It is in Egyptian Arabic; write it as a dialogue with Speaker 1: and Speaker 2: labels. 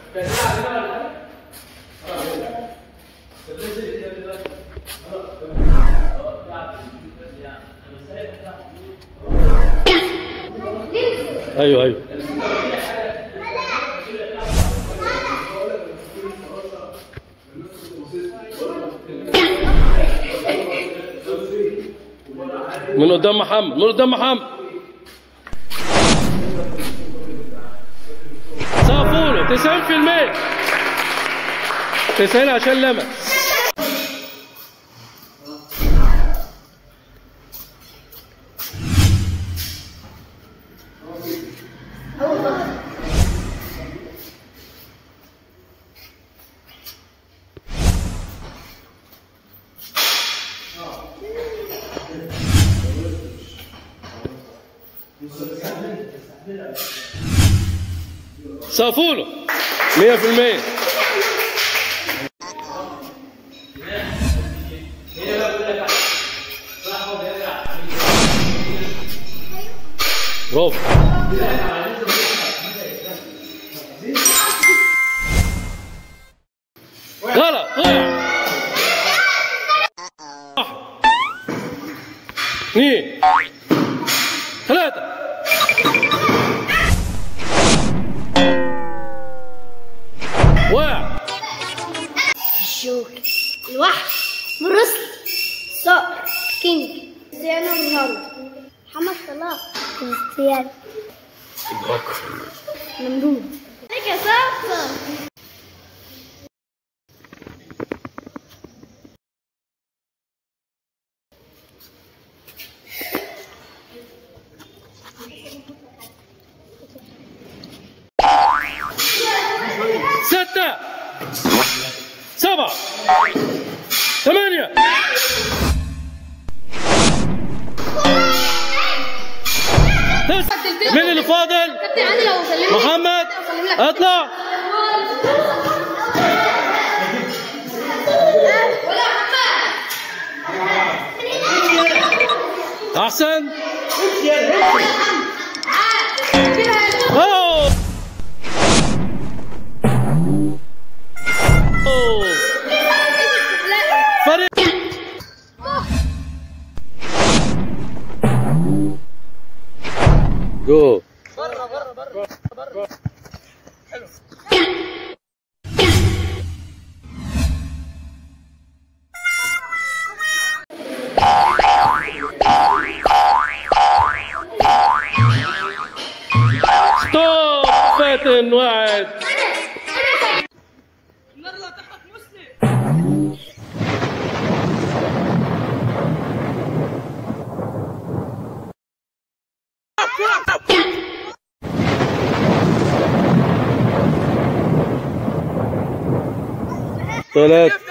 Speaker 1: ايوه ايوه من قدام محمد من قدام محمد صافوله 90% 90 عشان لمس صافوله 100% برافو غلط ضيع واحد اثنين ثلاثة واحد
Speaker 2: الجوكر الوحش مرسل صقر كينج كريستيانو رونالدو محمد صلاح كريستيانو ممدوح عليك يا صقر
Speaker 1: ستة سبعة ثمانية تسعة مين اللي فاضل؟
Speaker 2: كابتن علي لو سلمت
Speaker 1: محمد اطلع احسن أوه. أوه. فريق جو ستوب فاتن واحد ثلاث